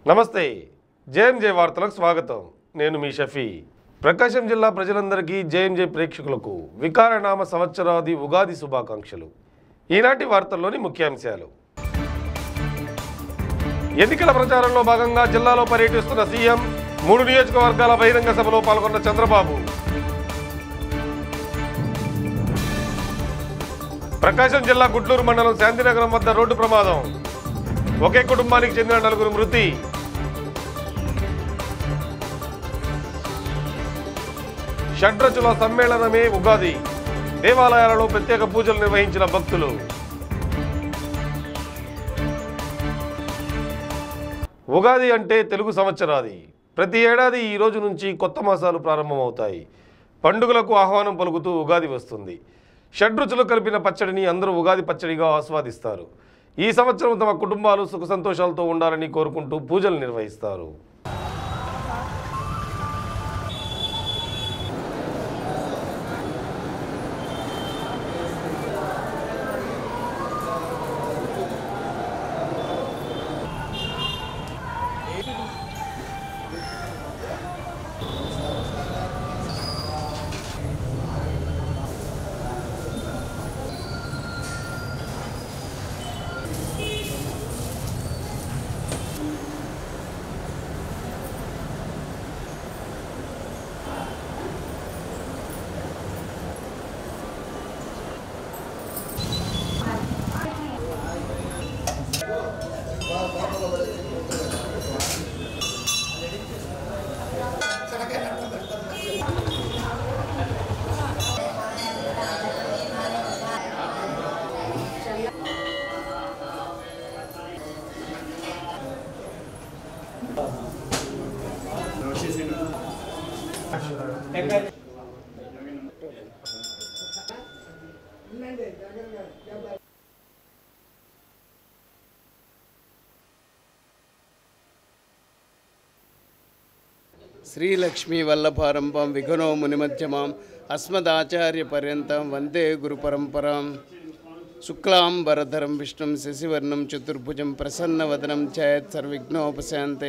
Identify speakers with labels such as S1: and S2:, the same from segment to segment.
S1: నమస్తే జేఎంజే వార్తలకు స్వాగతం నేను మీ షఫీ ప్రకాశం జిల్లా ప్రజలందరికీ జేఎంజే ప్రేక్షకులకు వికారనామ సంవత్సరాది ఉగాది శుభాకాంక్షలు ఈనాటి వార్తల్లోని ముఖ్యాంశాలు ఎన్నికల ప్రచారంలో భాగంగా జిల్లాలో పర్యటిస్తున్న సీఎం మూడు నియోజకవర్గాల బహిరంగ సభలో పాల్గొన్న చంద్రబాబు ప్రకాశం జిల్లా గుడ్లూరు మండలం శాంతినగరం వద్ద రోడ్డు ప్రమాదం ఒకే కుటుంబానికి చెందిన నలుగురు మృతి షడ్రచుల సమ్మేళనమే ఉగాది దేవాలయాలలో ప్రత్యేక పూజలు నిర్వహించిన భక్తులు ఉగాది అంటే తెలుగు సంవత్సరాది ప్రతి ఏడాది ఈ రోజు నుంచి కొత్త మాసాలు ప్రారంభమవుతాయి పండుగలకు ఆహ్వానం పలుకుతూ ఉగాది వస్తుంది షడ్రుచులు కలిపిన పచ్చడిని అందరూ ఉగాది పచ్చడిగా ఆస్వాదిస్తారు ఈ సంవత్సరం తమ కుటుంబాలు సుఖ సంతోషాలతో ఉండాలని కోరుకుంటూ పూజలు నిర్వహిస్తారు
S2: శ్రీలక్ష్మీ వల్లభారంభం విఘ్నో మునిమధ్యమాం అస్మదాచార్యపర్యంతం వందే గురుపరంపరాం శుక్లాం వరధరం విష్ణుం శశివర్ణం చతుర్భుజం ప్రసన్నవదనం ఛాయత్ సర్విఘ్నోపశాంతే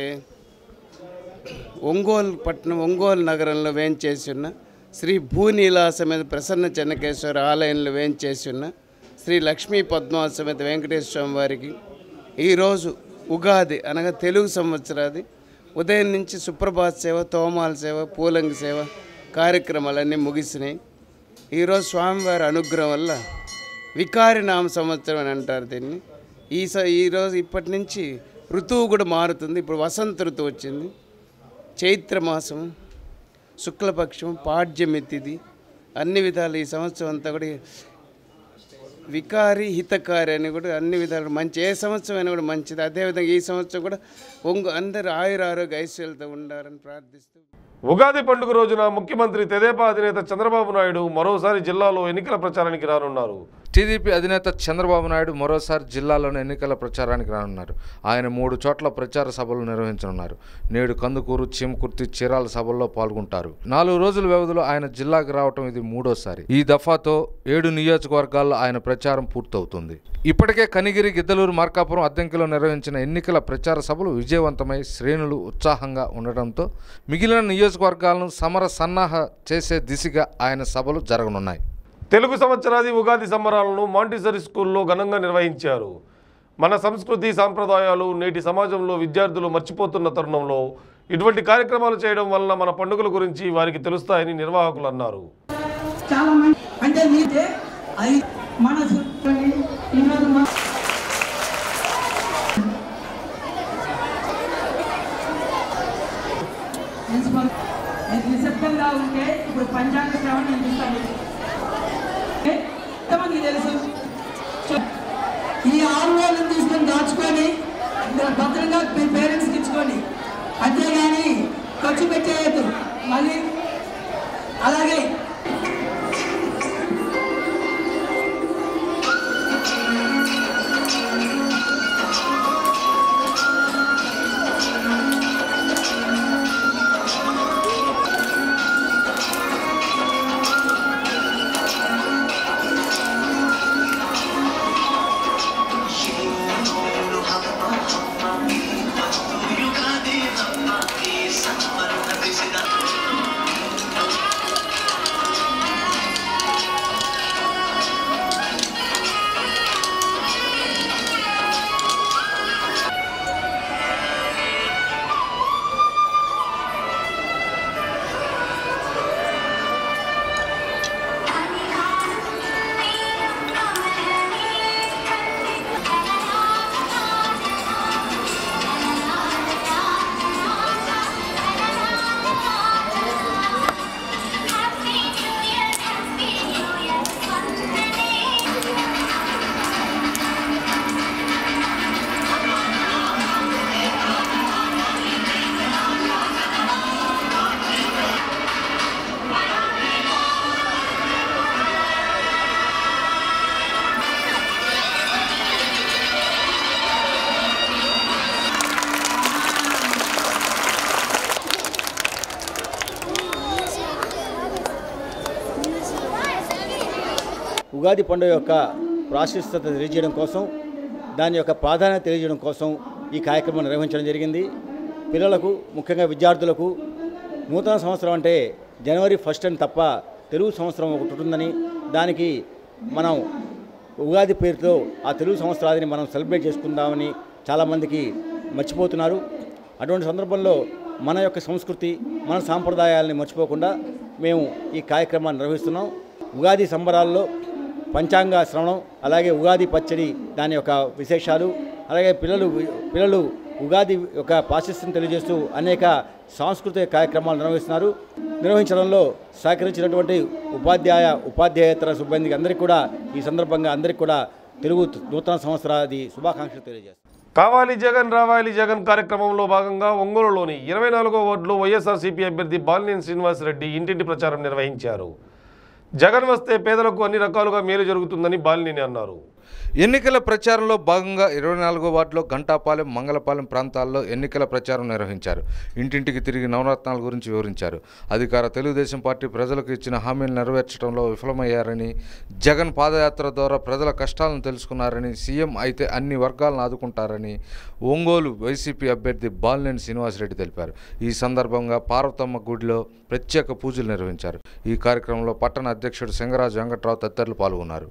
S2: ఒంగోలు పట్టణం ఒంగోలు నగరంలో వేంచేసి ఉన్న శ్రీ భూనీలా సమేత ప్రసన్న చెన్నకేశ్వర ఆలయంలో వేంచేసి ఉన్న శ్రీ లక్ష్మీ పద్మా సమేత వెంకటేశ్వర స్వామి వారికి ఈరోజు ఉగాది అనగా తెలుగు సంవత్సరాది ఉదయం నుంచి సుప్రభాత సేవ తోమాల సేవ పూలంగి సేవ కార్యక్రమాలన్నీ ముగిసినాయి ఈరోజు స్వామివారి అనుగ్రహం వల్ల వికారి నామ సంవత్సరం అని అంటారు దీన్ని ఈ స ఈరోజు ఇప్పటి నుంచి ఋతువు కూడా మారుతుంది ఇప్పుడు వసంత ఋతువు వచ్చింది చైత్రమాసం శుక్లపక్షం పాడ్యమి తిథి అన్ని విధాలు ఈ సంవత్సరం అంతా కూడా వికారి హితకారి అని కూడా అన్ని విధాలు మంచి ఏ సంవత్సరం అయినా కూడా మంచిది అదేవిధంగా ఈ సంవత్సరం కూడా ఒంగు అందరూ ఆయుర ఆరోగ్య ఐశ్వర్యాలతో ఉండాలని ప్రార్థిస్తూ
S1: ఉగాది పండుగ రోజున ముఖ్యమంత్రి తెదేపా అధినేత చంద్రబాబు నాయుడు మరోసారి జిల్లాలో ఎన్నికల ప్రచారానికి రానున్నారు
S3: టీడీపీ అధినేత చంద్రబాబు నాయుడు మరోసారి జిల్లాలోని ఎన్నికల ప్రచారానికి రానున్నారు ఆయన మూడు చోట్ల ప్రచార సభలు నిర్వహించనున్నారు నేడు కందుకూరు చీమకుర్తి చీరాల సభల్లో పాల్గొంటారు నాలుగు రోజుల వ్యవధిలో ఆయన జిల్లాకు రావటం ఇది మూడోసారి ఈ దఫాతో ఏడు నియోజకవర్గాల్లో ఆయన ప్రచారం పూర్తవుతుంది ఇప్పటికే కనిగిరి గిద్దలూరు మార్కాపురం అద్దెంకిలో నిర్వహించిన ఎన్నికల ప్రచార సభలు విజయవంతమై శ్రేణులు ఉత్సాహంగా ఉండడంతో మిగిలిన నియోజకవర్గాలను సమర సన్నాహ చేసే దిశగా ఆయన సభలు జరగనున్నాయి
S1: తెలుగు సంవత్సరాది ఉగాది సంబరాలను మాంటిసరీ స్కూల్లో ఘనంగా నిర్వహించారు మన సంస్కృతి సాంప్రదాయాలు నేటి సమాజంలో విద్యార్థులు మర్చిపోతున్న తరుణంలో ఇటువంటి కార్యక్రమాలు చేయడం వలన మన పండుగల గురించి వారికి తెలుస్తాయని నిర్వాహకులు అన్నారు
S4: చాలా మంది అంటే మీదే అది మన చూడండి ఈరోజు మా ప్రిన్సిపల్ మీరు నిశ్శబ్దంగా ఉంటే ఇప్పుడు పంచాంగ శ్రవణ నేను చూస్తాను ఓకే? ఎంతమందికి తెలుసు చూ- ఈ ఆరు వేలను తీసుకొని దాచుకొని మీరు భద్రంగా మీ పేరెంట్స్కి ఇచ్చుకోండి అంతేగాని ఖర్చు పెట్టేయద్దు మళ్ళీ అలాగే
S5: ఉగాది పండుగ యొక్క ప్రాశస్త్యత తెలియజేయడం కోసం దాని యొక్క ప్రాధాన్యత తెలియజేయడం కోసం ఈ కార్యక్రమం నిర్వహించడం జరిగింది పిల్లలకు ముఖ్యంగా విద్యార్థులకు నూతన సంవత్సరం అంటే జనవరి ఫస్ట్ అని తప్ప తెలుగు సంవత్సరం ఒకటి ఉంటుందని దానికి మనం ఉగాది పేరుతో ఆ తెలుగు సంవత్సరాదిని మనం సెలబ్రేట్ చేసుకుందామని చాలామందికి మర్చిపోతున్నారు అటువంటి సందర్భంలో మన యొక్క సంస్కృతి మన సాంప్రదాయాలని మర్చిపోకుండా మేము ఈ కార్యక్రమాన్ని నిర్వహిస్తున్నాం ఉగాది సంబరాల్లో పంచాంగ శ్రవణం అలాగే ఉగాది పచ్చడి దాని యొక్క విశేషాలు అలాగే పిల్లలు పిల్లలు ఉగాది యొక్క ప్రాశస్త్యం తెలియజేస్తూ అనేక సాంస్కృతిక కార్యక్రమాలు నిర్వహిస్తున్నారు నిర్వహించడంలో సహకరించినటువంటి ఉపాధ్యాయ ఉపాధ్యాయేతర సిబ్బందికి అందరికీ కూడా ఈ సందర్భంగా అందరికీ కూడా తెలుగు నూతన సంవత్సరాది శుభాకాంక్షలు తెలియజేస్తాను
S1: కావాలి జగన్ రావాలి జగన్ కార్యక్రమంలో భాగంగా ఒంగోలులోని ఇరవై నాలుగో వార్డులో వైఎస్ఆర్సీపీ అభ్యర్థి బాలినేని శ్రీనివాసరెడ్డి ఇంటింటి ప్రచారం నిర్వహించారు జగన్ వస్తే పేదలకు అన్ని రకాలుగా మేలు జరుగుతుందని బాలినేని అన్నారు
S3: ఎన్నికల ప్రచారంలో భాగంగా ఇరవై నాలుగో వార్డులో గంటాపాలెం మంగళపాలెం ప్రాంతాల్లో ఎన్నికల ప్రచారం నిర్వహించారు ఇంటింటికి తిరిగి నవరత్నాల గురించి వివరించారు అధికార తెలుగుదేశం పార్టీ ప్రజలకు ఇచ్చిన హామీలు నెరవేర్చడంలో విఫలమయ్యారని జగన్ పాదయాత్ర ద్వారా ప్రజల కష్టాలను తెలుసుకున్నారని సీఎం అయితే అన్ని వర్గాలను ఆదుకుంటారని ఒంగోలు వైసీపీ అభ్యర్థి బాలినేని శ్రీనివాసరెడ్డి తెలిపారు ఈ సందర్భంగా పార్వతమ్మ గుడిలో ప్రత్యేక పూజలు నిర్వహించారు ఈ కార్యక్రమంలో పట్టణ అధ్యక్షుడు సింగరాజు వెంకట్రావు తదితరులు పాల్గొన్నారు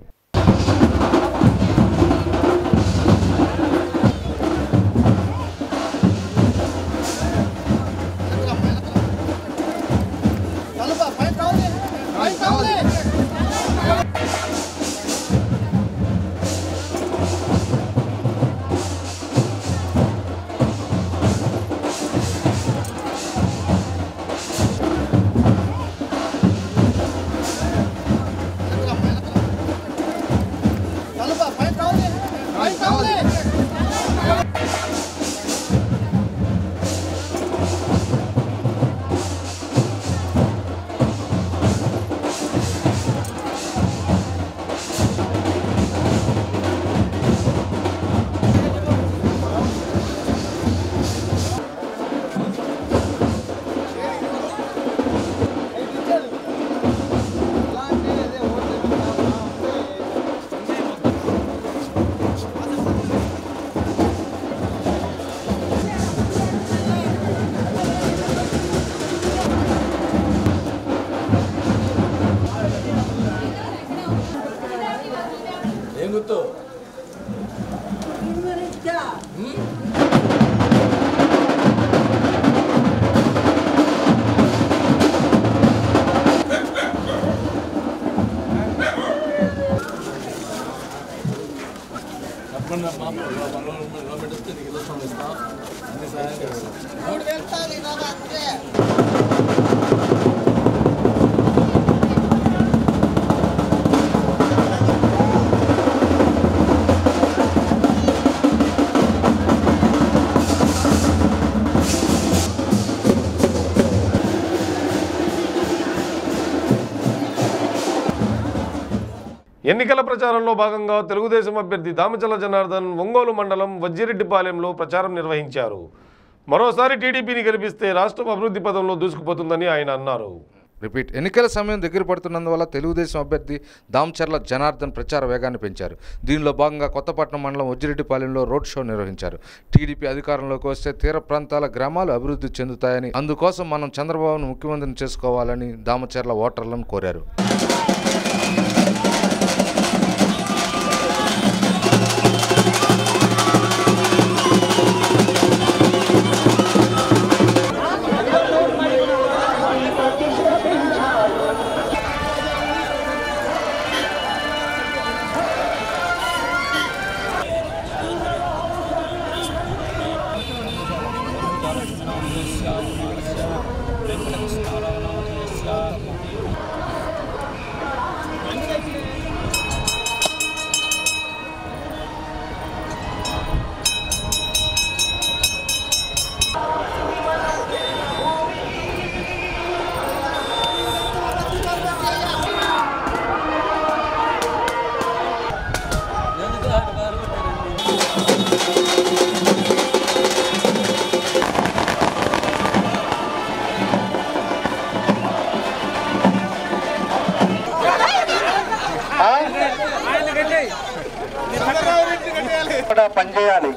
S1: ఎన్నికల ప్రచారంలో భాగంగా తెలుగుదేశం అభ్యర్థి దామచల జనార్దన్ ఒంగోలు మండలం వజ్జిరెడ్డిపాలెంలో ప్రచారం నిర్వహించారు మరోసారి టీడీపీని గెలిపిస్తే రాష్ట్రం అభివృద్ధి పదంలో దూసుకుపోతుందని ఆయన అన్నారు
S3: రిపీట్ ఎన్నికల సమయం దగ్గర పడుతున్నందువల్ల తెలుగుదేశం అభ్యర్థి దామచర్ల జనార్దన్ ప్రచార వేగాన్ని పెంచారు దీనిలో భాగంగా కొత్తపట్నం మండలం ఉజ్జిరెడ్డిపాలెంలో రోడ్ షో నిర్వహించారు టీడీపీ అధికారంలోకి వస్తే తీర ప్రాంతాల గ్రామాలు అభివృద్ధి చెందుతాయని అందుకోసం మనం చంద్రబాబును ముఖ్యమంత్రిని చేసుకోవాలని దామచర్ల ఓటర్లను కోరారు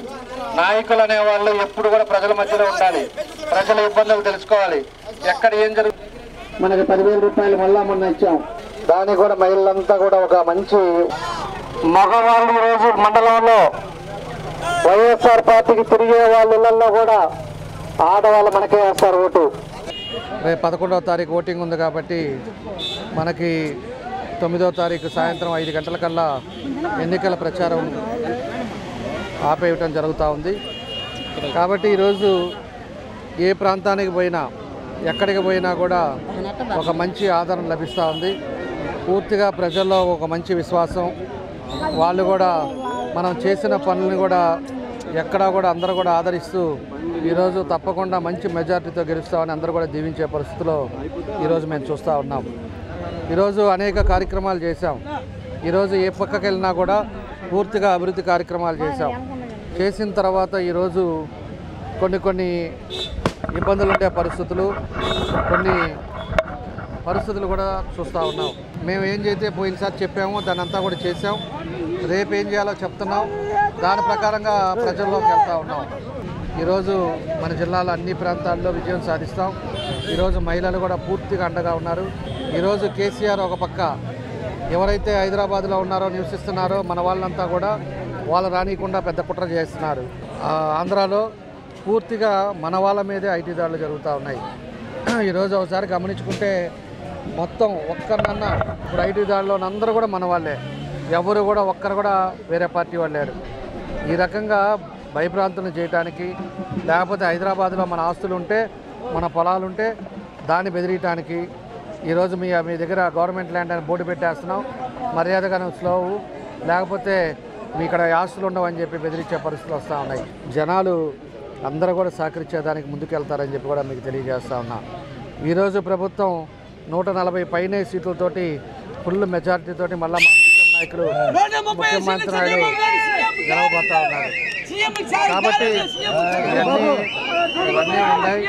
S6: నాయకులు అనే వాళ్ళు ఎప్పుడు కూడా ప్రజల మధ్యలో ఉండాలి ప్రజల ఇబ్బందులు తెలుసుకోవాలి ఎక్కడ ఏం జరుగుతుంది మనకి పదివేల రూపాయలు మళ్ళా మొన్న ఇచ్చాం దానికి కూడా మహిళలంతా కూడా ఒక మంచి మగవాళ్ళు ఈ రోజు మండలంలో వైఎస్ఆర్ పార్టీకి తిరిగే వాళ్ళ ఇళ్లలో కూడా ఆడవాళ్ళు మనకే వేస్తారు ఓటు
S7: రేపు పదకొండవ తారీఖు ఓటింగ్ ఉంది కాబట్టి మనకి తొమ్మిదవ తారీఖు సాయంత్రం ఐదు గంటలకల్లా ఎన్నికల ప్రచారం ఆపేయటం జరుగుతూ ఉంది కాబట్టి ఈరోజు ఏ ప్రాంతానికి పోయినా ఎక్కడికి పోయినా కూడా ఒక మంచి ఆదరణ లభిస్తూ ఉంది పూర్తిగా ప్రజల్లో ఒక మంచి విశ్వాసం వాళ్ళు కూడా మనం చేసిన పనులను కూడా ఎక్కడా కూడా అందరూ కూడా ఆదరిస్తూ ఈరోజు తప్పకుండా మంచి మెజార్టీతో గెలుస్తామని అందరూ కూడా దీవించే పరిస్థితిలో ఈరోజు మేము చూస్తూ ఉన్నాం ఈరోజు అనేక కార్యక్రమాలు చేశాం ఈరోజు ఏ పక్కకి వెళ్ళినా కూడా పూర్తిగా అభివృద్ధి కార్యక్రమాలు చేశాం చేసిన తర్వాత ఈరోజు కొన్ని కొన్ని ఇబ్బందులు ఉండే పరిస్థితులు కొన్ని పరిస్థితులు కూడా చూస్తూ ఉన్నాం మేము ఏం చేస్తే పోయినసారి చెప్పామో దాన్ని అంతా కూడా చేసాం రేపు ఏం చేయాలో చెప్తున్నాం దాని ప్రకారంగా ప్రజల్లోకి వెళ్తూ ఉన్నాం ఈరోజు మన జిల్లాలో అన్ని ప్రాంతాల్లో విజయం సాధిస్తాం ఈరోజు మహిళలు కూడా పూర్తిగా అండగా ఉన్నారు ఈరోజు కేసీఆర్ ఒక పక్క ఎవరైతే హైదరాబాద్లో ఉన్నారో నివసిస్తున్నారో మన వాళ్ళంతా కూడా వాళ్ళు రానియకుండా పెద్ద కుట్ర చేస్తున్నారు ఆ, ఆంధ్రాలో పూర్తిగా మన వాళ్ళ మీదే ఐటీ దాడులు జరుగుతూ ఉన్నాయి ఈరోజు ఒకసారి గమనించుకుంటే మొత్తం ఒక్కరినన్నా ఇప్పుడు ఐటీ దాడిలో అందరూ కూడా మన వాళ్ళే ఎవరు కూడా ఒక్కరు కూడా వేరే పార్టీ వాళ్ళు లేరు ఈ రకంగా భయభ్రాంతులను చేయటానికి లేకపోతే హైదరాబాద్లో మన ఆస్తులు ఉంటే మన పొలాలు ఉంటే దాన్ని బెదిరియటానికి ఈరోజు మీ మీ దగ్గర గవర్నమెంట్ ల్యాండ్ అని బోర్డు పెట్టేస్తున్నాం మర్యాదగా స్లోవు లేకపోతే మీ ఇక్కడ ఆస్తులు ఉండవని చెప్పి బెదిరించే పరిస్థితులు వస్తూ ఉన్నాయి జనాలు అందరూ కూడా సహకరించేదానికి ముందుకెళ్తారని చెప్పి కూడా మీకు తెలియజేస్తా ఉన్నా ఈరోజు ప్రభుత్వం నూట నలభై పైనే సీట్లతోటి ఫుల్ మెజారిటీతోటి మళ్ళా మా ప్రీతం నాయకులు ముఖ్యమంత్రి నాయుడు గెలవబోతా ఉన్నారు కాబట్టి ఇవన్నీ ఇవన్నీ ఉన్నాయి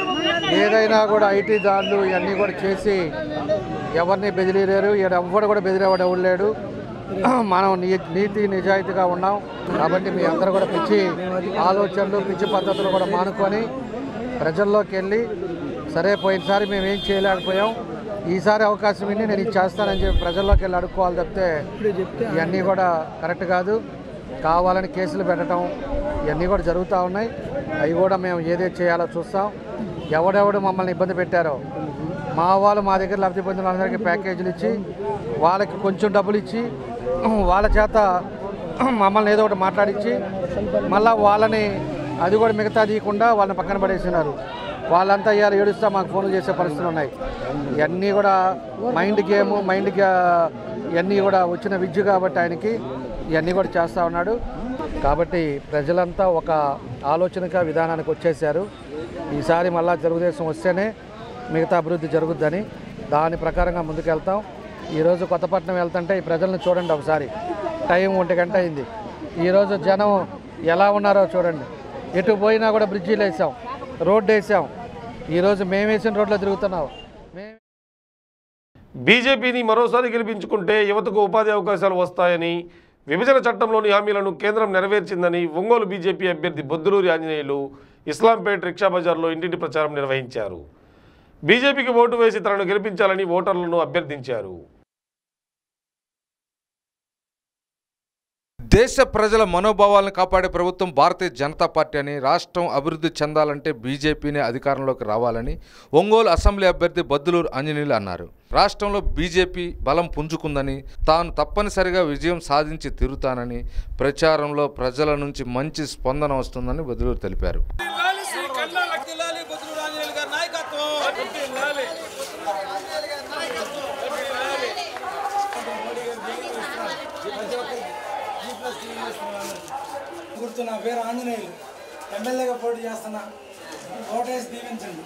S7: ఏదైనా కూడా ఐటీ దాడులు ఇవన్నీ కూడా చేసి ఎవరిని బెదిలేరు ఎవ్వడు కూడా బెదిరేవాడు ఎవడు లేడు మనం నీ- నీతి నిజాయితీగా ఉన్నాం కాబట్టి మీ అందరూ కూడా పిచ్చి ఆలోచనలు పిచ్చి పద్ధతులు కూడా మానుకొని ప్రజల్లోకి వెళ్ళి సరే పోయినసారి మేము ఏం చేయలేకపోయాం ఈసారి అవకాశం విని నేను ఇది చేస్తానని చెప్పి ప్రజల్లోకి వెళ్ళి అడుక్కోవాలి తప్పితే ఇవన్నీ కూడా కరెక్ట్ కాదు కావాలని కేసులు పెట్టడం ఇవన్నీ కూడా జరుగుతూ ఉన్నాయి అవి కూడా మేము ఏదైతే చేయాలో చూస్తాం ఎవడెవడు మమ్మల్ని ఇబ్బంది పెట్టారో మా వాళ్ళు మా దగ్గర లబ్ధి పొందిన వాళ్ళందరికీ ప్యాకేజీలు ఇచ్చి వాళ్ళకి కొంచెం డబ్బులు ఇచ్చి వాళ్ళ చేత మమ్మల్ని ఏదో ఒకటి మాట్లాడించి మళ్ళా వాళ్ళని అది కూడా మిగతా తీయకుండా వాళ్ళని పక్కన పడేసినారు వాళ్ళంతా ఇవాళ ఏడుస్తా మాకు ఫోన్లు చేసే పరిస్థితులు ఉన్నాయి ఇవన్నీ కూడా మైండ్ గేమ్ మైండ్ ఇవన్నీ కూడా వచ్చిన విద్య కాబట్టి ఆయనకి ఇవన్నీ కూడా చేస్తూ ఉన్నాడు కాబట్టి ప్రజలంతా ఒక ఆలోచనక విధానానికి వచ్చేసారు ఈసారి మళ్ళా తెలుగుదేశం వస్తేనే మిగతా అభివృద్ధి జరుగుద్దని దాని ప్రకారంగా ముందుకెళ్తాం ఈరోజు కొత్తపట్నం వెళ్తుంటే ఈ ప్రజలను చూడండి ఒకసారి టైం ఒంటి గంట అయింది ఈరోజు జనం ఎలా ఉన్నారో చూడండి ఎటు పోయినా కూడా బ్రిడ్జీలు వేసాం రోడ్డు వేసాం ఈరోజు మేము వేసిన రోడ్లో తిరుగుతున్నాం మేము
S1: బీజేపీని మరోసారి గెలిపించుకుంటే యువతకు ఉపాధి అవకాశాలు వస్తాయని విభజన చట్టంలోని హామీలను కేంద్రం నెరవేర్చిందని ఒంగోలు బీజేపీ అభ్యర్థి బొద్దులూరి ఆంజనేయులు ఇస్లాంపేట్ రిక్షా బజార్లో ఇంటింటి ప్రచారం నిర్వహించారు బీజేపీకి ఓటు వేసి తనను గెలిపించాలని ఓటర్లను అభ్యర్థించారు
S3: దేశ ప్రజల మనోభావాలను కాపాడే ప్రభుత్వం భారతీయ జనతా పార్టీ అని రాష్ట్రం అభివృద్ధి చెందాలంటే బీజేపీనే అధికారంలోకి రావాలని ఒంగోలు అసెంబ్లీ అభ్యర్థి బద్దులూరు ఆంజనేయులు అన్నారు రాష్ట్రంలో బీజేపీ బలం పుంజుకుందని తాను తప్పనిసరిగా విజయం సాధించి తీరుతానని ప్రచారంలో ప్రజల నుంచి మంచి స్పందన వస్తుందని బద్దులూరు తెలిపారు
S8: గుర్తు నా పేరు ఆంజనేయులు ఎమ్మెల్యేగా పోటీ చేస్తున్నా ఓటేసి దీవించండి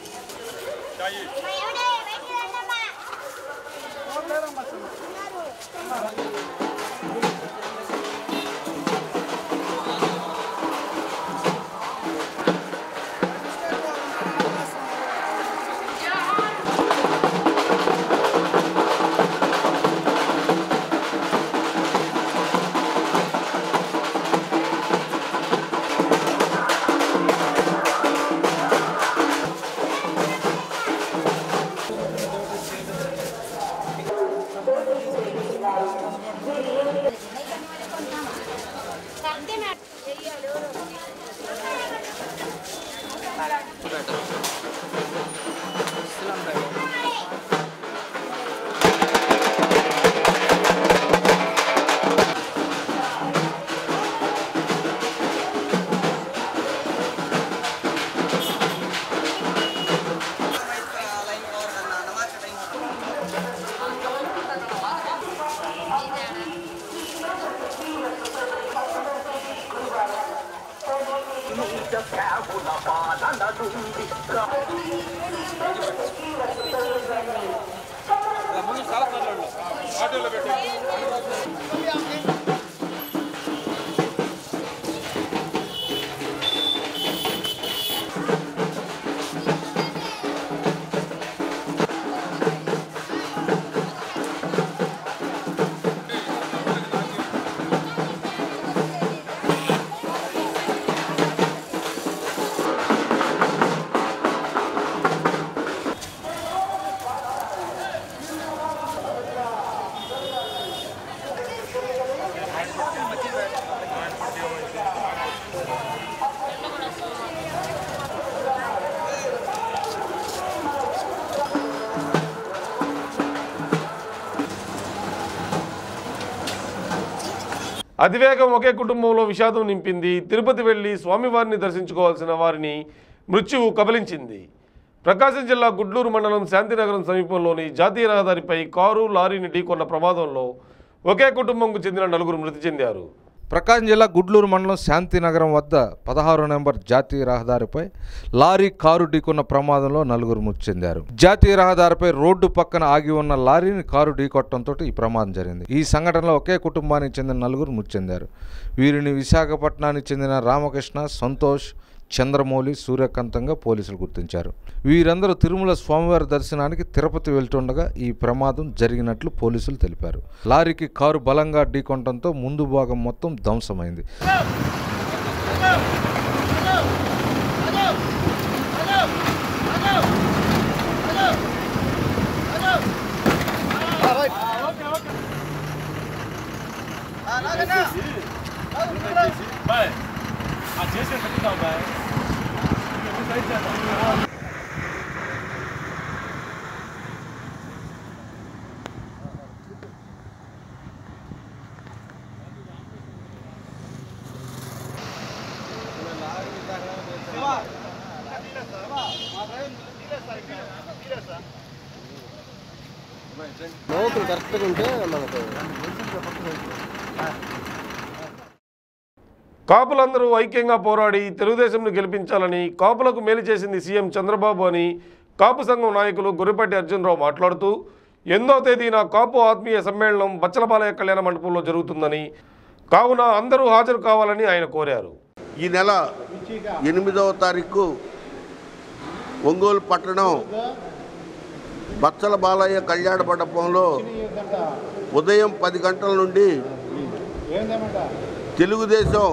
S1: అతివేగం ఒకే కుటుంబంలో విషాదం నింపింది తిరుపతి వెళ్లి స్వామివారిని దర్శించుకోవాల్సిన వారిని మృత్యువు కబలించింది ప్రకాశం జిల్లా గుడ్లూరు మండలం శాంతినగరం సమీపంలోని జాతీయ రహదారిపై కారు లారీని ఢీకొన్న ప్రమాదంలో ఒకే కుటుంబంకు చెందిన నలుగురు మృతి చెందారు
S3: ప్రకాశం జిల్లా గుడ్లూరు మండలం శాంతినగరం వద్ద పదహారు నెంబర్ జాతీయ రహదారిపై లారీ కారు ఢీకొన్న ప్రమాదంలో నలుగురు మృతి చెందారు జాతీయ రహదారిపై రోడ్డు పక్కన ఆగి ఉన్న లారీని కారు ఢీకొట్టడంతో ఈ ప్రమాదం జరిగింది ఈ సంఘటనలో ఒకే కుటుంబానికి చెందిన నలుగురు మృతి చెందారు వీరిని విశాఖపట్నానికి చెందిన రామకృష్ణ సంతోష్ చంద్రమౌళి సూర్యకాంతంగా పోలీసులు గుర్తించారు వీరందరూ తిరుమల స్వామివారి దర్శనానికి తిరుపతి వెళ్తుండగా ఈ ప్రమాదం జరిగినట్లు పోలీసులు తెలిపారు లారీకి కారు బలంగా ఢీకొనడంతో ముందు భాగం మొత్తం ధ్వంసమైంది
S2: లోతులు కరెక్ట్గా ఉంటే మనకు
S1: కాపులందరూ ఐక్యంగా పోరాడి తెలుగుదేశంను గెలిపించాలని కాపులకు మేలు చేసింది సీఎం చంద్రబాబు అని కాపు సంఘం నాయకులు గురిపాటి అర్జునరావు మాట్లాడుతూ ఎనిమిదో తేదీన కాపు ఆత్మీయ సమ్మేళనం బచ్చలపాలయ కళ్యాణ మండపంలో జరుగుతుందని కావున అందరూ హాజరు కావాలని ఆయన కోరారు
S9: ఈ నెల ఎనిమిదవ తారీఖు ఒంగోలు పట్టణం బచ్చల బాలయ్య కళ్యాణ మండపంలో ఉదయం పది గంటల నుండి తెలుగుదేశం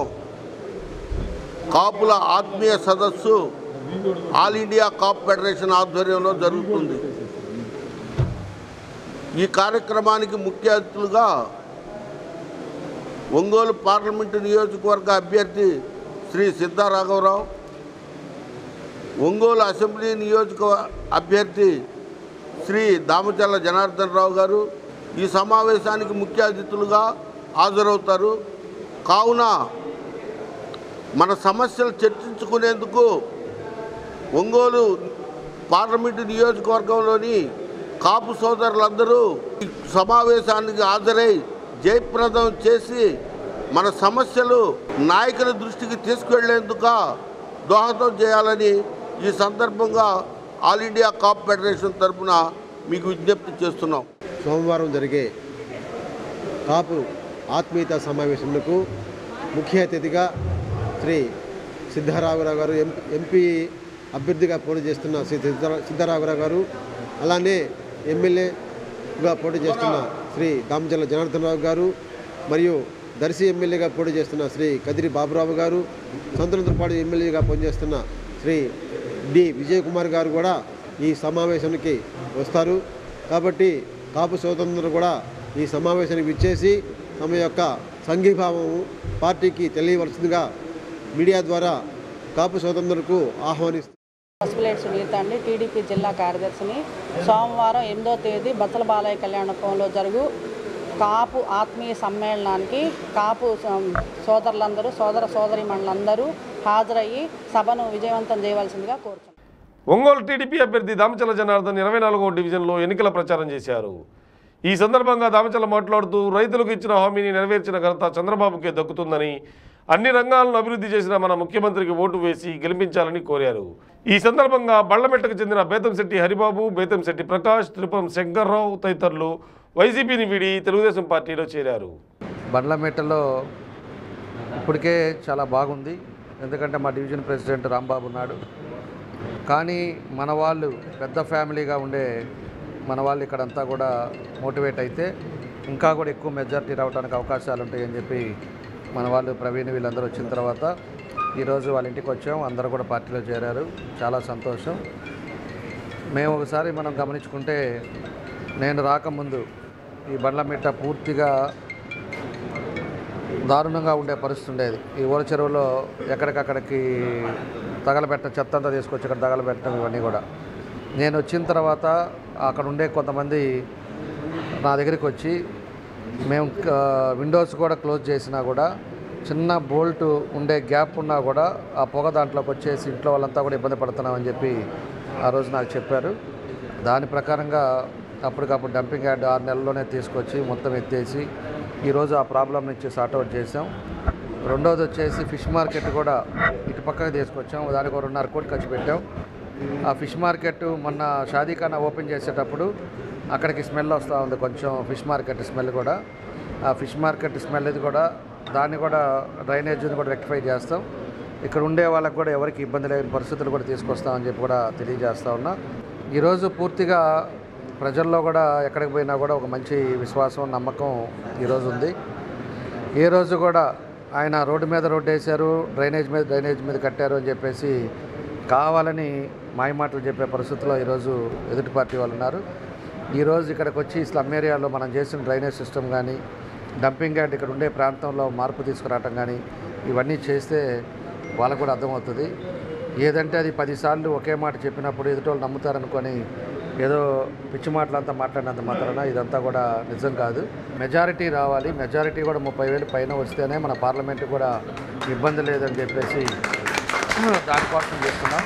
S9: కాపుల ఆత్మీయ సదస్సు ఆల్ ఇండియా కాప్ ఫెడరేషన్ ఆధ్వర్యంలో జరుగుతుంది ఈ కార్యక్రమానికి ముఖ్య అతిథులుగా ఒంగోలు పార్లమెంటు నియోజకవర్గ అభ్యర్థి శ్రీ సిద్ధారాఘవరావు ఒంగోలు అసెంబ్లీ నియోజక అభ్యర్థి శ్రీ దామచల్ల జనార్దన్ రావు గారు ఈ సమావేశానికి ముఖ్య అతిథులుగా హాజరవుతారు కావున మన సమస్యలు చర్చించుకునేందుకు ఒంగోలు పార్లమెంటు నియోజకవర్గంలోని కాపు సోదరులందరూ ఈ సమావేశానికి హాజరై జయప్రదం చేసి మన సమస్యలు నాయకుల దృష్టికి తీసుకువెళ్లేందుకు దోహదం చేయాలని ఈ సందర్భంగా ఆల్ ఇండియా కాప్ ఫెడరేషన్ తరఫున మీకు విజ్ఞప్తి చేస్తున్నాం
S10: సోమవారం జరిగే కాపు ఆత్మీయత సమావేశంకు ముఖ్య అతిథిగా శ్రీ సిద్ధారాఘవరావు గారు ఎం ఎంపీ అభ్యర్థిగా పోటీ చేస్తున్న శ్రీ సిద్ధా సిద్ధారాఘవరావు గారు అలానే ఎమ్మెల్యేగా పోటీ చేస్తున్న శ్రీ దామచల్ల జనార్దన్ రావు గారు మరియు దర్శి ఎమ్మెల్యేగా పోటీ చేస్తున్న శ్రీ కదిరి బాబురావు గారు సంతనంతపాడు ఎమ్మెల్యేగా పనిచేస్తున్న శ్రీ డి విజయ్ కుమార్ గారు కూడా ఈ సమావేశానికి వస్తారు కాబట్టి కాపు సోదరులందరూ కూడా ఈ సమావేశానికి విచ్చేసి తమ యొక్క సంఘీభావము పార్టీకి తెలియవలసిందిగా మీడియా ద్వారా కాపు సోదరులకు ఆహ్వానిస్తారు
S11: పసుపులేటి సునీత అండి టీడీపీ జిల్లా కార్యదర్శిని సోమవారం ఎనిమిదో తేదీ బచ్చల బాలయ్య కళ్యాణోత్సవంలో జరుగు కాపు ఆత్మీయ సమ్మేళనానికి కాపు సం- సోదరులందరూ సోదర సోదరి మండలందరూ హాజరయ్యి సభను విజయవంతం చేయవలసిందిగా కోరుతున్నాను
S1: ఒంగోలు టీడీపీ అభ్యర్థి దామచల జనార్దన్ ఇరవై నాలుగో డివిజన్లో ఎన్నికల ప్రచారం చేశారు ఈ సందర్భంగా దామచల మాట్లాడుతూ రైతులకు ఇచ్చిన హామీని నెరవేర్చిన ఘనత చంద్రబాబుకే దక్కుతుందని అన్ని రంగాలను అభివృద్ధి చేసిన మన ముఖ్యమంత్రికి ఓటు వేసి గెలిపించాలని కోరారు ఈ సందర్భంగా బళ్లమెట్టకు చెందిన బేతంశెట్టి హరిబాబు బేతంశెట్టి ప్రకాష్ త్రిపురం శంకర్రావు తదితరులు వైసీపీని వీడి తెలుగుదేశం పార్టీలో చేరారు
S7: బండ్లమేటలో ఇప్పటికే చాలా బాగుంది ఎందుకంటే మా డివిజన్ ప్రెసిడెంట్ రాంబాబు ఉన్నాడు కానీ మన వాళ్ళు పెద్ద ఫ్యామిలీగా ఉండే మన వాళ్ళు ఇక్కడంతా కూడా మోటివేట్ అయితే ఇంకా కూడా ఎక్కువ మెజారిటీ రావడానికి అవకాశాలు ఉంటాయని చెప్పి మన వాళ్ళు ప్రవీణ్ వీళ్ళందరూ వచ్చిన తర్వాత ఈరోజు వాళ్ళ ఇంటికి వచ్చాం అందరూ కూడా పార్టీలో చేరారు చాలా సంతోషం మేము ఒకసారి మనం గమనించుకుంటే నేను రాకముందు ఈ బండ్లమిట్ట పూర్తిగా దారుణంగా ఉండే పరిస్థితి ఉండేది ఈ ఊర చెరువులో ఎక్కడికక్కడికి తగలబెట్ట చెత్త అంతా తీసుకొచ్చి ఇక్కడ తగలబెట్టడం ఇవన్నీ కూడా నేను వచ్చిన తర్వాత అక్కడ ఉండే కొంతమంది నా దగ్గరికి వచ్చి మేము ఆ, విండోస్ కూడా క్లోజ్ చేసినా కూడా చిన్న బోల్ట్ ఉండే గ్యాప్ ఉన్నా కూడా ఆ పొగ దాంట్లోకి వచ్చేసి ఇంట్లో వాళ్ళంతా కూడా ఇబ్బంది పడుతున్నామని చెప్పి ఆ రోజు నాకు చెప్పారు దాని ప్రకారంగా అప్పటికప్పుడు డంపింగ్ యార్డ్ ఆరు నెలల్లోనే తీసుకొచ్చి మొత్తం ఎత్తేసి ఈరోజు ఆ ప్రాబ్లం నుంచి సార్ట్అవుట్ చేసాం రెండోది వచ్చేసి ఫిష్ మార్కెట్ కూడా ఇటు పక్కకు తీసుకొచ్చాం దానికి ఒక రెండున్నర కోటి ఖర్చు పెట్టాం ఆ ఫిష్ మార్కెట్ మొన్న షాదీఖానా ఓపెన్ చేసేటప్పుడు అక్కడికి స్మెల్ వస్తూ ఉంది కొంచెం ఫిష్ మార్కెట్ స్మెల్ కూడా ఆ ఫిష్ మార్కెట్ స్మెల్ ఇది కూడా దాన్ని కూడా డ్రైనేజీని కూడా రెక్టిఫై చేస్తాం ఇక్కడ ఉండే వాళ్ళకి కూడా ఎవరికి ఇబ్బంది లేని పరిస్థితులు కూడా తీసుకొస్తామని చెప్పి కూడా తెలియజేస్తా ఉన్నా ఈరోజు పూర్తిగా ప్రజల్లో కూడా ఎక్కడికి పోయినా కూడా ఒక మంచి విశ్వాసం నమ్మకం ఈరోజు ఉంది ఏ రోజు కూడా ఆయన రోడ్డు మీద రోడ్డు వేశారు డ్రైనేజ్ మీద డ్రైనేజ్ మీద కట్టారు అని చెప్పేసి కావాలని మాయమాటలు చెప్పే పరిస్థితిలో ఈరోజు ఎదుటి పార్టీ వాళ్ళు ఉన్నారు ఈరోజు ఇక్కడికి వచ్చి స్లమ్ ఏరియాలో మనం చేసిన డ్రైనేజ్ సిస్టమ్ కానీ డంపింగ్ యార్డ్ ఇక్కడ ఉండే ప్రాంతంలో మార్పు తీసుకురావటం కానీ ఇవన్నీ చేస్తే వాళ్ళకు కూడా అర్థమవుతుంది ఏదంటే అది పదిసార్లు ఒకే మాట చెప్పినప్పుడు ఎదుటోళ్ళు నమ్ముతారనుకొని ఏదో పిచ్చి మాటలంతా మాట్లాడినంత మాత్రాన ఇదంతా కూడా నిజం కాదు మెజారిటీ రావాలి మెజారిటీ కూడా ముప్పై వేలు పైన వస్తేనే మన పార్లమెంట్ కూడా ఇబ్బంది లేదని చెప్పేసి దానికోసం చేస్తున్నాం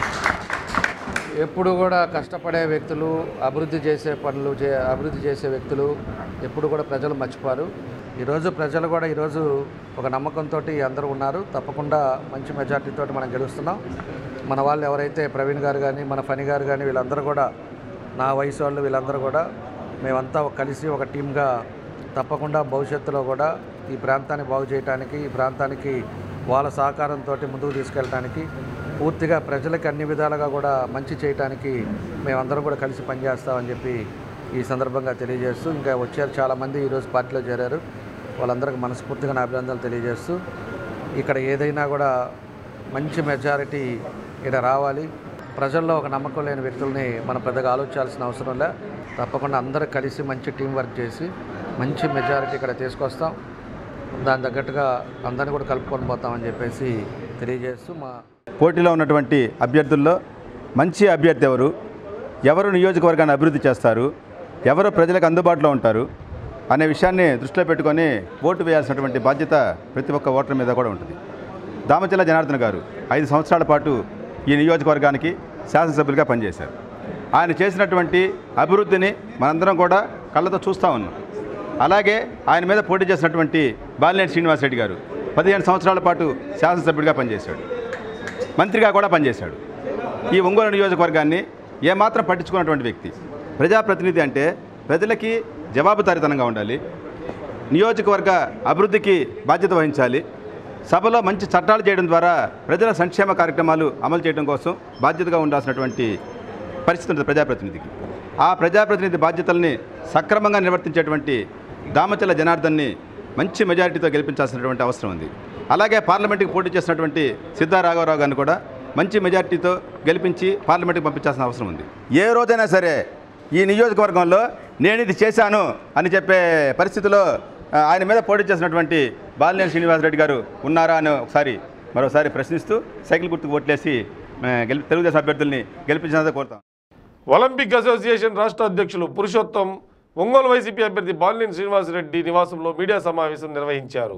S7: ఎప్పుడు కూడా కష్టపడే వ్యక్తులు అభివృద్ధి చేసే పనులు చే అభివృద్ధి చేసే వ్యక్తులు ఎప్పుడు కూడా ప్రజలు మర్చిపోరు ఈరోజు ప్రజలు కూడా ఈరోజు ఒక నమ్మకంతో అందరూ ఉన్నారు తప్పకుండా మంచి మెజార్టీతో మనం గెలుస్తున్నాం మన వాళ్ళు ఎవరైతే ప్రవీణ్ గారు కానీ మన ఫణి గారు కానీ వీళ్ళందరూ కూడా నా వయసు వాళ్ళు వీళ్ళందరూ కూడా మేమంతా ఒక కలిసి ఒక టీమ్గా తప్పకుండా భవిష్యత్తులో కూడా ఈ ప్రాంతాన్ని బాగు చేయడానికి ఈ ప్రాంతానికి వాళ్ళ సహకారంతో ముందుకు తీసుకెళ్ళడానికి పూర్తిగా ప్రజలకు అన్ని విధాలుగా కూడా మంచి చేయడానికి మేమందరం కూడా కలిసి పనిచేస్తామని చెప్పి ఈ సందర్భంగా తెలియజేస్తూ ఇంకా వచ్చారు చాలామంది ఈరోజు పార్టీలో చేరారు వాళ్ళందరికీ మనస్ఫూర్తిగా నా అభినందనలు తెలియజేస్తూ ఇక్కడ ఏదైనా కూడా మంచి మెజారిటీ ఇక్కడ రావాలి ప్రజల్లో ఒక నమ్మకం లేని వ్యక్తుల్ని మనం పెద్దగా ఆలోచించాల్సిన అవసరం లే తప్పకుండా అందరూ కలిసి మంచి టీం వర్క్ చేసి మంచి మెజారిటీ ఇక్కడ తీసుకొస్తాం దాని తగ్గట్టుగా అందరిని కూడా కలుపుకొని పోతామని చెప్పేసి తెలియజేస్తూ మా
S12: పోటీలో ఉన్నటువంటి అభ్యర్థుల్లో మంచి అభ్యర్థి ఎవరు ఎవరు నియోజకవర్గాన్ని అభివృద్ధి చేస్తారు ఎవరు ప్రజలకు అందుబాటులో ఉంటారు అనే విషయాన్ని దృష్టిలో పెట్టుకొని ఓటు వేయాల్సినటువంటి బాధ్యత ప్రతి ఒక్క ఓటర్ మీద కూడా ఉంటుంది దామచల్ల జనార్దన్ గారు ఐదు సంవత్సరాల పాటు ఈ నియోజకవర్గానికి శాసనసభ్యులుగా పనిచేశారు ఆయన చేసినటువంటి అభివృద్ధిని మనందరం కూడా కళ్ళతో చూస్తూ ఉన్నాం అలాగే ఆయన మీద పోటీ చేసినటువంటి బాలినేని శ్రీనివాసరెడ్డి గారు పదిహేను సంవత్సరాల పాటు శాసనసభ్యుడిగా పనిచేశాడు మంత్రిగా కూడా పనిచేశాడు ఈ ఒంగోలు నియోజకవర్గాన్ని ఏమాత్రం పట్టించుకున్నటువంటి వ్యక్తి ప్రజాప్రతినిధి అంటే ప్రజలకి జవాబుదారితనంగా ఉండాలి నియోజకవర్గ అభివృద్ధికి బాధ్యత వహించాలి సభలో మంచి చట్టాలు చేయడం ద్వారా ప్రజల సంక్షేమ కార్యక్రమాలు అమలు చేయడం కోసం బాధ్యతగా ఉండాల్సినటువంటి పరిస్థితి ఉంటుంది ప్రజాప్రతినిధికి ఆ ప్రజాప్రతినిధి బాధ్యతల్ని సక్రమంగా నిర్వర్తించేటువంటి దామచల్ల జనార్దన్ని మంచి మెజారిటీతో గెలిపించాల్సినటువంటి అవసరం ఉంది అలాగే పార్లమెంట్కి పోటీ చేసినటువంటి సిద్ధా రాఘవరావు గారిని కూడా మంచి మెజారిటీతో గెలిపించి పార్లమెంట్కి పంపించాల్సిన అవసరం ఉంది ఏ రోజైనా సరే ఈ నియోజకవర్గంలో నేను ఇది చేశాను అని చెప్పే పరిస్థితిలో ఆ, ఆయన మీద పోటీ చేసినటువంటి బాలినేని శ్రీనివాసరెడ్డి గారు ఉన్నారా అని ఒకసారి మరోసారి ప్రశ్నిస్తూ సైకిల్ గుర్తుకు ఓట్లేసి ఆ, గెలి తెలుగుదేశం అభ్యర్థుల్ని గెలిపించినందుకు కోరుతాం
S1: ఒలింపిక్ అసోసియేషన్ రాష్ట్ర అధ్యక్షులు పురుషోత్తం ఒంగోలు వైసీపీ అభ్యర్థి బాలినేని శ్రీనివాసరెడ్డి నివాసంలో మీడియా సమావేశం నిర్వహించారు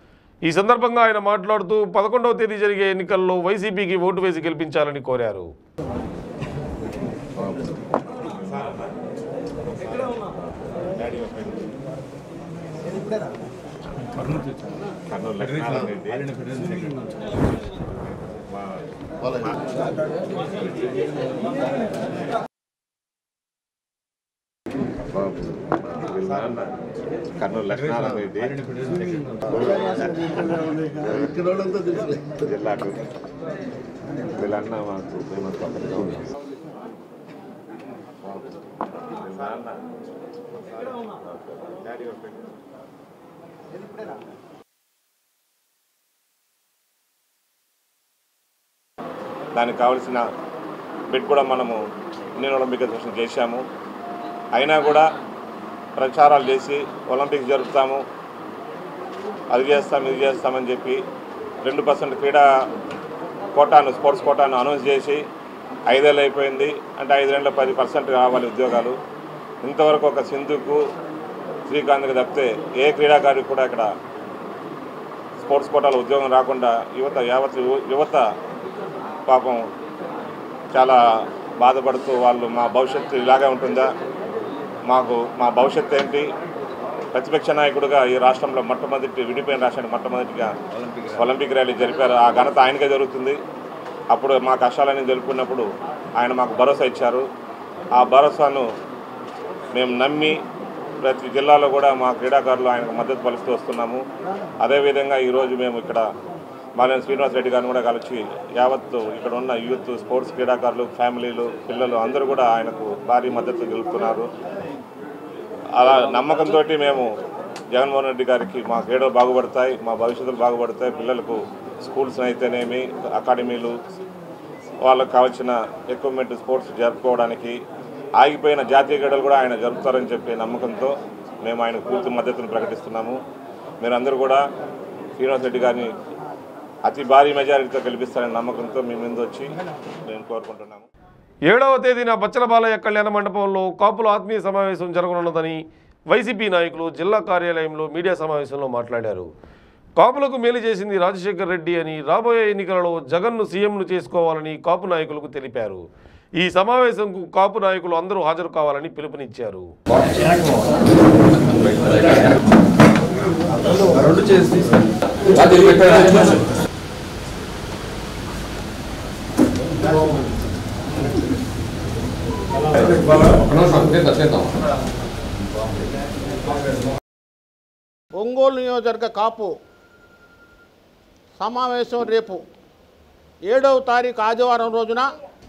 S1: ఈ సందర్భంగా ఆయన మాట్లాడుతూ పదకొండవ తేదీ జరిగే ఎన్నికల్లో వైసీపీకి ఓటు వేసి గెలిపించాలని కోరారు
S13: కర్నూలు లక్ష్మీనారాయణ రెడ్డి జిల్లాకు వీళ్ళన్న మాకు ఫేమస్ పక్కన దానికి కావలసిన బిడ్ కూడా మనము ఇండియన్ ఒలింపిక్ అసోసియేషన్ చేశాము అయినా కూడా ప్రచారాలు చేసి ఒలింపిక్స్ జరుపుతాము అది చేస్తాం ఇది చేస్తామని చెప్పి రెండు పర్సెంట్ క్రీడా కోటాను స్పోర్ట్స్ కోటాను అనౌన్స్ చేసి ఐదేళ్ళు అయిపోయింది అంటే ఐదేళ్ళలో పది పర్సెంట్ కావాలి ఉద్యోగాలు ఇంతవరకు ఒక సింధుకు శ్రీకాంత్కి తప్పితే ఏ క్రీడాకారుడికి కూడా ఇక్కడ స్పోర్ట్స్ కోటాలో ఉద్యోగం రాకుండా యువత యావత్ యువ- యువత పాపం చాలా బాధపడుతూ వాళ్ళు మా భవిష్యత్తు ఇలాగే ఉంటుందా మాకు మా భవిష్యత్తు ఏంటి ప్రతిపక్ష నాయకుడిగా ఈ రాష్ట్రంలో మొట్టమొదటి విడిపోయిన రాష్ట్రానికి మొట్టమొదటిగా ఒలింపిక్ ర్యాలీ జరిపారు ఆ ఘనత ఆయనకే జరుగుతుంది అప్పుడు మా కష్టాలని తెలుపుకున్నప్పుడు ఆయన మాకు భరోసా ఇచ్చారు ఆ భరోసాను మేము నమ్మి ప్రతి జిల్లాలో కూడా మా క్రీడాకారులు ఆయనకు మద్దతు పలుస్తూ వస్తున్నాము అదేవిధంగా ఈరోజు మేము ఇక్కడ మాలేని శ్రీనివాస్ రెడ్డి గారిని కూడా కలిసి యావత్తు ఇక్కడ ఉన్న యూత్ స్పోర్ట్స్ క్రీడాకారులు ఫ్యామిలీలు పిల్లలు అందరూ కూడా ఆయనకు భారీ మద్దతు తెలుపుతున్నారు అలా నమ్మకంతో మేము జగన్మోహన్ రెడ్డి గారికి మా క్రీడలు బాగుపడతాయి మా భవిష్యత్తులు బాగుపడతాయి పిల్లలకు స్కూల్స్ అయితేనేమి అకాడమీలు వాళ్ళకు కావాల్సిన ఎక్విప్మెంట్ స్పోర్ట్స్ జరుపుకోవడానికి ఆగిపోయిన జాతీయ క్రీడలు కూడా ఆయన జరుపుతారని చెప్పే నమ్మకంతో మేము ఆయన పూర్తి మద్దతును ప్రకటిస్తున్నాము మీరందరూ కూడా శ్రీనివాస్ రెడ్డి గారిని అతి భారీ మెజారిటీతో గెలిపిస్తారనే నమ్మకంతో మీ ముందు వచ్చి మేము కోరుకుంటున్నాము
S1: ఏడవ తేదీన బచ్చల బాలయ్య కళ్యాణ మండపంలో కాపుల ఆత్మీయ సమావేశం జరగనున్నదని వైసీపీ నాయకులు జిల్లా కార్యాలయంలో మీడియా సమావేశంలో మాట్లాడారు కాపులకు మేలు చేసింది రాజశేఖర్ రెడ్డి అని రాబోయే ఎన్నికలలో జగన్ను సీఎంను చేసుకోవాలని కాపు నాయకులకు తెలిపారు ఈ సమావేశంకు కాపు నాయకులు అందరూ హాజరు కావాలని పిలుపునిచ్చారు
S14: ఒంగోలు నియోజకవర్గ కాపు సమావేశం రేపు ఏడవ తారీఖు ఆదివారం రోజున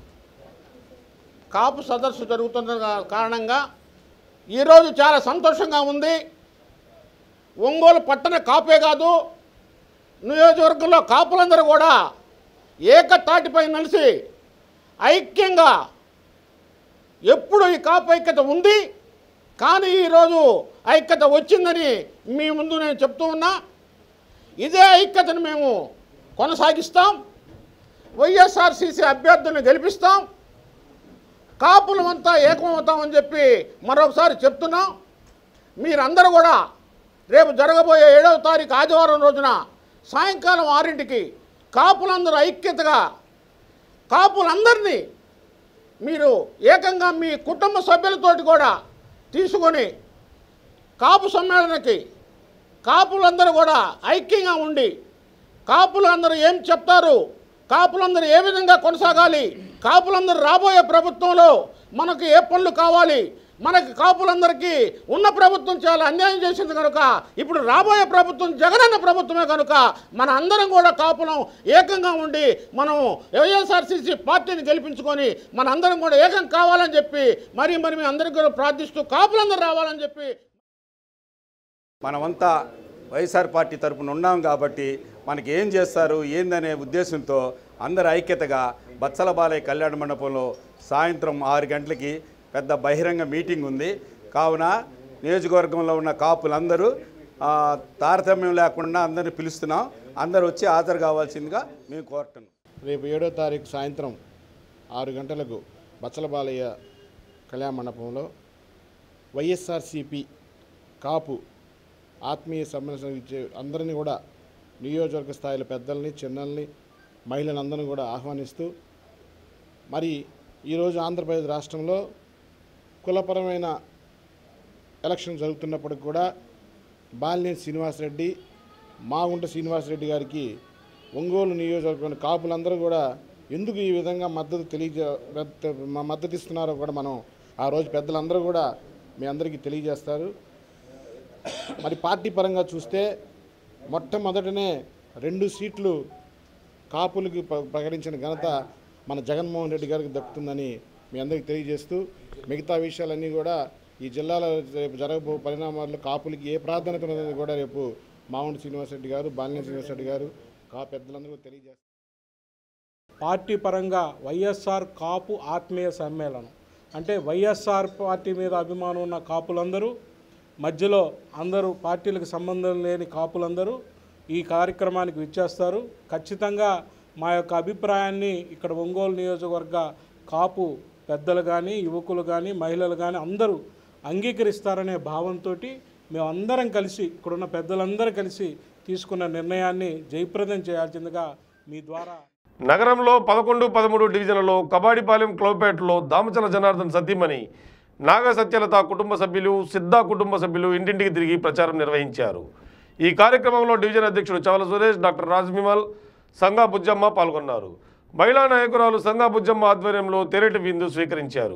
S14: కాపు సదస్సు జరుగుతున్న కా- కారణంగా ఈరోజు చాలా సంతోషంగా ఉంది ఒంగోలు పట్టణ కాపే కాదు నియోజకవర్గంలో కాపులందరూ కూడా ఏకతాటిపై నలిసి ఐక్యంగా ఎప్పుడు ఈ కాపు ఐక్యత ఉంది కానీ ఈరోజు ఐక్యత వచ్చిందని మీ ముందు నేను చెప్తూ ఉన్నా ఇదే ఐక్యతను మేము కొనసాగిస్తాం వైఎస్ఆర్సీసీ అభ్యర్థులను గెలిపిస్తాం కాపులమంతా ఏకమవుతామని చెప్పి మరొకసారి చెప్తున్నాం మీరందరూ కూడా రేపు జరగబోయే ఏడవ తారీఖు ఆదివారం రోజున సాయంకాలం ఆరింటికి కాపులందరూ ఐక్యతగా కాపులందరినీ మీరు ఏకంగా మీ కుటుంబ సభ్యులతోటి కూడా తీసుకొని కాపు సమ్మేళనకి కాపులందరూ కూడా ఐక్యంగా ఉండి కాపులందరూ ఏం చెప్తారు కాపులందరూ ఏ విధంగా కొనసాగాలి కాపులందరూ రాబోయే ప్రభుత్వంలో మనకు ఏ పనులు కావాలి మనకి కాపులందరికీ ఉన్న ప్రభుత్వం చాలా అన్యాయం చేసింది కనుక ఇప్పుడు రాబోయే ప్రభుత్వం జగనన్న ప్రభుత్వమే కనుక మన అందరం కూడా కాపులం ఏకంగా ఉండి మనం వైఎస్ఆర్సీసీ పార్టీని గెలిపించుకొని మన అందరం కూడా ఏకం కావాలని చెప్పి మరి మరి మీ అందరికీ కూడా ప్రార్థిస్తూ కాపులందరూ రావాలని చెప్పి
S15: మనమంతా వైఎస్ఆర్ పార్టీ తరపున ఉన్నాం కాబట్టి మనకి ఏం చేస్తారు ఏందనే ఉద్దేశంతో అందరు ఐక్యతగా బత్సల బాలయ్య కళ్యాణ మండపంలో సాయంత్రం ఆరు గంటలకి పెద్ద బహిరంగ మీటింగ్ ఉంది కావున నియోజకవర్గంలో ఉన్న కాపులందరూ ఆ, తారతమ్యం లేకుండా అందరిని పిలుస్తున్నాం అందరూ వచ్చి హాజరు కావాల్సిందిగా మేము కోరుతున్నాం
S14: రేపు ఏడో తారీఖు సాయంత్రం ఆరు గంటలకు బచ్చల బాలయ్య కళ్యాణ మండపంలో వైఎస్ఆర్సిపి కాపు ఆత్మీయ సమ్మేళనం ఇచ్చే అందరినీ కూడా నియోజకవర్గ స్థాయిలో పెద్దల్ని చిన్నల్ని మహిళలందరినీ కూడా ఆహ్వానిస్తూ మరి ఈరోజు ఆంధ్రప్రదేశ్ రాష్ట్రంలో కులపరమైన ఎలక్షన్ జరుగుతున్నప్పటికి కూడా బాలినేని శ్రీనివాసరెడ్డి
S16: మాగుంట శ్రీనివాసరెడ్డి గారికి ఒంగోలు నియోజకవర్గం కాపులందరూ కూడా ఎందుకు ఈ విధంగా మద్దతు తెలియజే మద్ద- మా మద్దతు ఇస్తున్నారో కూడా మనం ఆ రోజు పెద్దలందరూ కూడా మీ అందరికీ తెలియజేస్తారు మరి పార్టీ పరంగా చూస్తే మొట్టమొదటనే రెండు సీట్లు కాపులకి ప్ర- ప్రకటించిన ఘనత మన జగన్మోహన్ రెడ్డి గారికి దక్కుతుందని మీ అందరికీ తెలియజేస్తూ మిగతా విషయాలన్నీ కూడా ఈ జిల్లాలో రేపు జరగబో పరిణామాల్లో కాపులకి ఏ ప్రాధాన్యత ఉన్నది కూడా రేపు మావుంటి శ్రీనివాసరెడ్డి గారు బాలినేని శ్రీనివాసరెడ్డి గారు కా పెద్దలందరూ కూడా తెలియజేస్తారు
S17: పార్టీ పరంగా వైఎస్ఆర్ కాపు ఆత్మీయ సమ్మేళనం అంటే వైఎస్ఆర్ పార్టీ మీద అభిమానం ఉన్న కాపులందరూ మధ్యలో అందరూ పార్టీలకు సంబంధం లేని కాపులందరూ ఈ కార్యక్రమానికి విచ్చేస్తారు ఖచ్చితంగా మా యొక్క అభిప్రాయాన్ని ఇక్కడ ఒంగోలు నియోజకవర్గ కాపు పెద్దలు కానీ యువకులు కానీ మహిళలు కానీ అందరూ అంగీకరిస్తారనే భావంతో మేమందరం కలిసి ఇక్కడున్న పెద్దలందరూ కలిసి తీసుకున్న నిర్ణయాన్ని జయప్రదం చేయాల్సిందిగా మీ ద్వారా
S1: నగరంలో పదకొండు పదమూడు డివిజన్లలో కబాడిపాలెం క్లబ్పేటలో దామచల జనార్దన్ సతీమణి నాగ సత్యలత కుటుంబ సభ్యులు సిద్ధా కుటుంబ సభ్యులు ఇంటింటికి తిరిగి ప్రచారం నిర్వహించారు ఈ కార్యక్రమంలో డివిజన్ అధ్యక్షుడు చవల సురేష్ డాక్టర్ రాజ్మిమల్ సంగా బుజ్జమ్మ పాల్గొన్నారు మహిళా నాయకురాలు సంగా బుజ్జమ్మ ఆధ్వర్యంలో తెరటి విందు స్వీకరించారు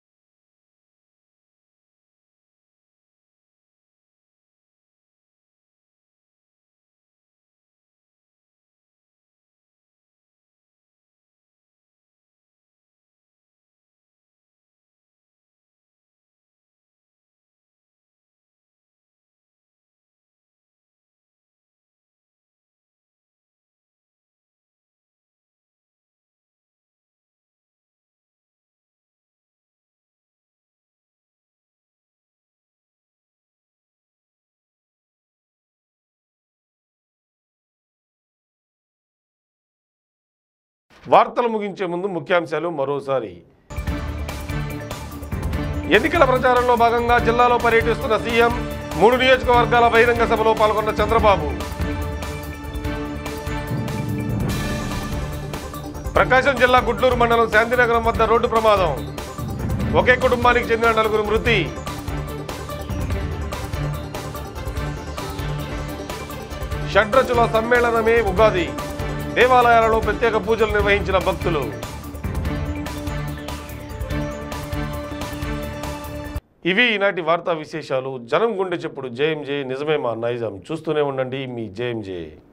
S1: వార్తలు ముగించే ముందు ముఖ్యాంశాలు మరోసారి ఎన్నికల ప్రచారంలో భాగంగా జిల్లాలో పర్యటిస్తున్న సీఎం మూడు నియోజకవర్గాల బహిరంగ సభలో పాల్గొన్న చంద్రబాబు ప్రకాశం జిల్లా గుడ్లూరు మండలం శాంతినగరం వద్ద రోడ్డు ప్రమాదం ఒకే కుటుంబానికి చెందిన నలుగురు మృతి షడ్రచుల సమ్మేళనమే ఉగాది దేవాలయాలలో ప్రత్యేక పూజలు నిర్వహించిన భక్తులు ఇవి ఈనాటి వార్తా విశేషాలు జనం గుండె చెప్పుడు జేఎంజే నిజమే మా నైజాం చూస్తూనే ఉండండి మీ జేఎంజే